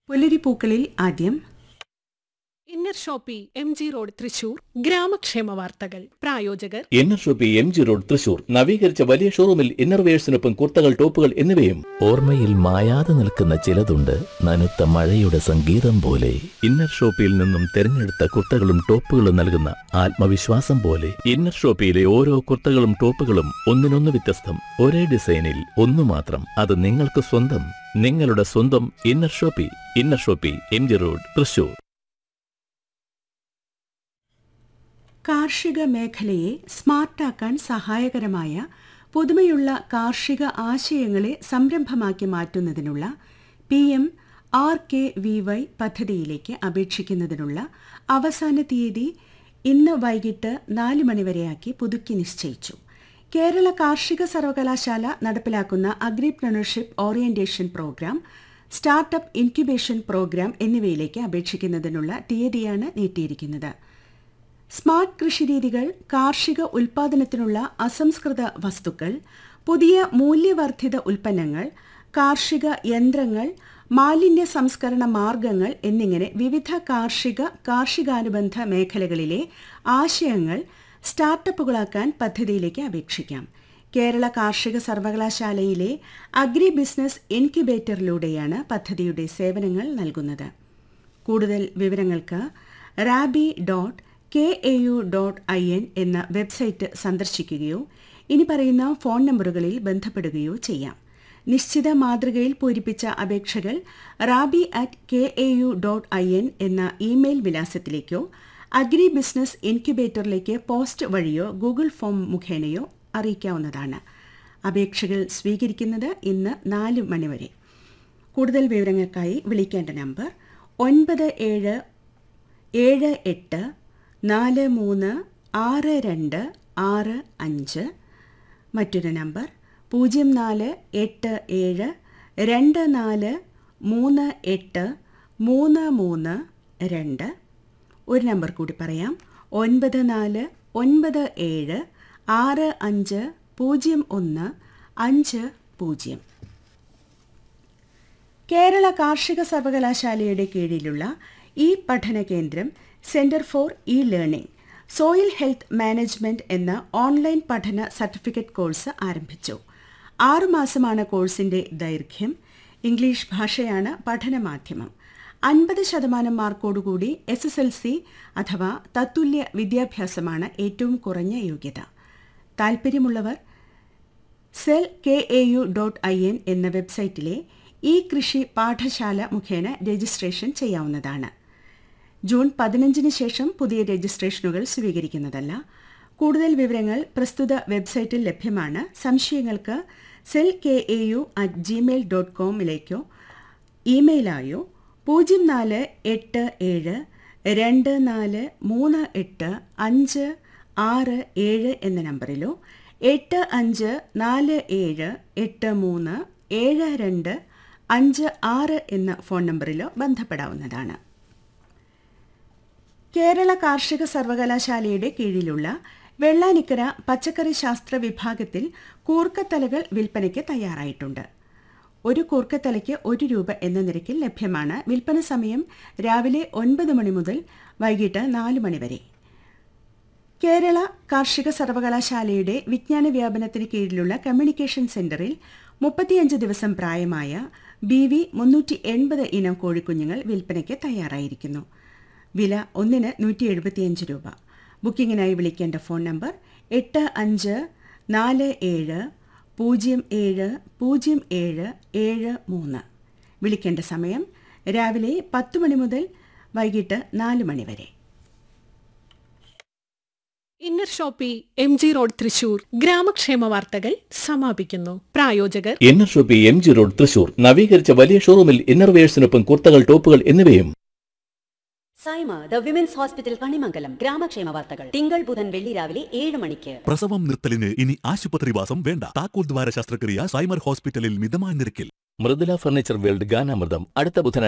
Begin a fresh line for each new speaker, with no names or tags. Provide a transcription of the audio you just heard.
പുലരിപ്പൂക്കളിൽ ആദ്യം
inner shoppe M G road Thrissur ഗ്രാമക്ഷേമ വാർത്തകൾ പ്രായോജകർ
inner shoppe M G road Thrissur നവീകരിച്ച വലിയ ഷോറൂമിൽ ഇന്നർവേഴ്സിനൊപ്പം കുർത്തകൾ ടോപ്പുകൾ എന്നിവയും
ഓർമ്മയിൽ മായാതെ നിൽക്കുന്ന ചിലതുണ്ട് നനുത്ത മഴയുടെ സംഗീതം പോലെ
ഇന്നർ ഷോപ്പിയിൽ നിന്നും തിരഞ്ഞെടുത്ത കുർത്തകളും ടോപ്പുകളും നൽകുന്ന ആത്മവിശ്വാസം പോലെ ഇന്നർ ഷോപ്പിയിലെ ഓരോ കുർത്തകളും ടോപ്പുകളും ഒന്നിനൊന്ന് വ്യത്യസ്തം ഒരേ ഡിസൈനിൽ ഒന്നു മാത്രം അത് നിങ്ങൾക്ക് സ്വന്തം നിങ്ങളുടെ സ്വന്തം inner shoppe inner shoppe M G road Thrissur
കാർഷിക മേഖലയെ സ്മാർട്ടാക്കാൻ സഹായകരമായ പുതുമയുള്ള കാർഷിക ആശയങ്ങളെ സംരംഭമാക്കി മാറ്റുന്നതിനുള്ള P M R K V Y പദ്ധതിയിലേക്ക് അപേക്ഷിക്കുന്നതിനുള്ള അവസാന തീയതി ഇന്ന് വൈകിട്ട് നാല് മണിവരെയാക്കി പുതുക്കി നിശ്ചയിച്ചു കേരള കാർഷിക സർവകലാശാല നടപ്പിലാക്കുന്ന agripreneurship orientation programme startup incubation programme എന്നിവയിലേക്ക് അപേക്ഷിക്കുന്നതിനുള്ള തീയതിയാണ് നീട്ടിയിരിക്കുന്നത് സ്മാർട്ട് കൃഷിരീതികൾ കാർഷിക ഉൽപാദനത്തിനുള്ള അസംസ്കൃത വസ്തുക്കൾ പുതിയ മൂല്യവർദ്ധിത ഉൽപ്പന്നങ്ങൾ കാർഷിക യന്ത്രങ്ങൾ മാലിന്യ സംസ്കരണ മാർഗങ്ങൾ എന്നിങ്ങനെ വിവിധ കാർഷിക കാർഷികാനുബന്ധ മേഖലകളിലെ ആശയങ്ങൾ സ്റ്റാർട്ടപ്പുകളാക്കാൻ പദ്ധതിയിലേക്ക് അപേക്ഷിക്കാം കേരള കാർഷിക സർവകലാശാലയിലെ അഗ്രി ബിസിനസ് ഇൻക്യുബേറ്ററിലൂടെയാണ് പദ്ധതിയുടെ സേവനങ്ങൾ നൽകുന്നത് കൂടുതൽ വിവരങ്ങൾക്ക് Rabi dot K A U dot I N എന്ന വെബ്സൈറ്റ് സന്ദർശിക്കുകയോ ഇനി പറയുന്ന ഫോൺ നമ്പറുകളിൽ ബന്ധപ്പെടുകയോ ചെയ്യാം നിശ്ചിത മാതൃകയിൽ പൂരിപ്പിച്ച അപേക്ഷകൾ Rabi at K A U dot I N എന്ന ഇമെയിൽ വിലാസത്തിലേക്കോ അഗ്രി ബിസിനസ് ഇൻക്യുബേറ്ററിലേക്ക് പോസ്റ്റ് വഴിയോ ഗൂഗിൾ ഫോം മുഖേനയോ അറിയിക്കാവുന്നതാണ് അപേക്ഷകൾ സ്വീകരിക്കുന്നത് ഇന്ന് നാല് മണിവരെ കൂടുതൽ വിവരങ്ങൾക്കായി വിളിക്കേണ്ട നമ്പർ ഒൻപത് ഏഴ് ഏഴ് എട്ട് നാല് മൂന്ന് ആറ് രണ്ട് ആറ് അഞ്ച് മറ്റൊരു നമ്പർ പൂജ്യം നാല് എട്ട് ഏഴ് രണ്ട് നാല് മൂന്ന് എട്ട് മൂന്ന് മൂന്ന് രണ്ട് ഒരു നമ്പർ കൂടി പറയാം ഒൻപത് നാല് ഒൻപത് ഏഴ് ആറ് അഞ്ച് പൂജ്യം ഒന്ന് അഞ്ച് പൂജ്യം കേരള കാർഷിക സർവകലാശാലയുടെ കീഴിലുള്ള ഈ പഠന കേന്ദ്രം centre for e learning soil health management എന്ന ഓൺലൈൻ പഠന സർട്ടിഫിക്കറ്റ് കോഴ്സ് ആരംഭിച്ചു ആറുമാസമാണ് കോഴ്സിന്റെ ദൈർഘ്യം ഇംഗ്ലീഷ് ഭാഷയാണ് പഠനമാധ്യമം അൻപത് ശതമാനം മാർക്കോടുകൂടി എസ് എസ് എൽ സി അഥവാ തത്തുല്യ വിദ്യാഭ്യാസമാണ് ഏറ്റവും കുറഞ്ഞ യോഗ്യത താൽപ്പര്യമുള്ളവർ cell K A U dot I N എന്ന വെബ്സൈറ്റിലെ ഈ കൃഷി പാഠശാല മുഖേന രജിസ്ട്രേഷൻ ചെയ്യാവുന്നതാണ് ജൂൺ പതിനഞ്ചിന് ശേഷം പുതിയ രജിസ്ട്രേഷനുകൾ സ്വീകരിക്കുന്നതല്ല കൂടുതൽ വിവരങ്ങൾ പ്രസ്തുത വെബ്സൈറ്റിൽ ലഭ്യമാണ് സംശയങ്ങൾക്ക് cell K A U at Gmail dot കോമിലേക്കോ ഇമെയിലായോ പൂജ്യം നാല് എട്ട് ഏഴ് രണ്ട് നാല് മൂന്ന് എട്ട് അഞ്ച് ആറ് ഏഴ് എന്ന നമ്പറിലോ എട്ട് അഞ്ച് നാല് ഏഴ് എട്ട് മൂന്ന് ഏഴ് രണ്ട് അഞ്ച് ആറ് എന്ന ഫോൺ നമ്പറിലോ ബന്ധപ്പെടാവുന്നതാണ് കേരള കാർഷിക സർവകലാശാലയുടെ കീഴിലുള്ള വെള്ളാനിക്കര പച്ചക്കറി ശാസ്ത്ര വിഭാഗത്തിൽ കൂർക്കത്തലകൾ വിൽപ്പനയ്ക്ക് തയ്യാറായിട്ടുണ്ട് ഒരു കൂർക്കത്തലയ്ക്ക് ഒരു രൂപ എന്ന നിരക്കിൽ ലഭ്യമാണ് വിൽപ്പന സമയം രാവിലെ ഒൻപത് മണി മുതൽ വൈകിട്ട് നാല് മണി വരെ കേരള കാർഷിക സർവകലാശാലയുടെ വിജ്ഞാന വ്യാപനത്തിന് കീഴിലുള്ള കമ്മ്യൂണിക്കേഷൻ സെന്ററിൽ മുപ്പത്തിയഞ്ച് ദിവസം പ്രായമായ ബി വി മുന്നൂറ്റി എൺപത് ഇനം കോഴിക്കുഞ്ഞുങ്ങൾ വിൽപ്പനയ്ക്ക് തയ്യാറായിരിക്കുന്നു വില ഒന്നിന് നൂറ്റി എഴുപത്തിയഞ്ച് രൂപ ബുക്കിങ്ങിനായി വിളിക്കേണ്ട ഫോൺ നമ്പർ എട്ട് അഞ്ച് നാല് ഏഴ് പൂജ്യം ഏഴ് പൂജ്യം ഏഴ് ഏഴ് മൂന്ന് വിളിക്കേണ്ട സമയം രാവിലെ പത്ത് മണി മുതൽ വൈകിട്ട് നാല് മണി വരെ
inner shoppe M G road Thrissur ഗ്രാമക്ഷേമ വാർത്തകൾ സമാപിക്കുന്നു പ്രായോജകർ
inner shoppe M G road Thrissur നവീകരിച്ച വലിയ ഷോറൂമിൽ ഇന്നർവേഴ്സിനൊപ്പം കുർത്തകൾ ടോപ്പുകൾ എന്നിവയും
Saima the women's hospital Kanimangalam ഗ്രാമക്ഷേമ വാർത്തകൾ തിങ്കൾ ബുധൻ വെള്ളി രാവിലെ ഏഴ് മണിക്ക്
പ്രസവം നിർത്തലിന് ഇനി ആശുപത്രിവാസം വേണ്ട താക്കോൽ ദ്വാര ശസ്ത്രക്രിയ സൈമർ ഹോസ്പിറ്റലിൽ മിതമായ നിരക്കിൽ
മൃദുല ഫർണിച്ചർ വേൾഡ് ഗാനാമൃതം അടുത്ത ബുധനാഴ്ച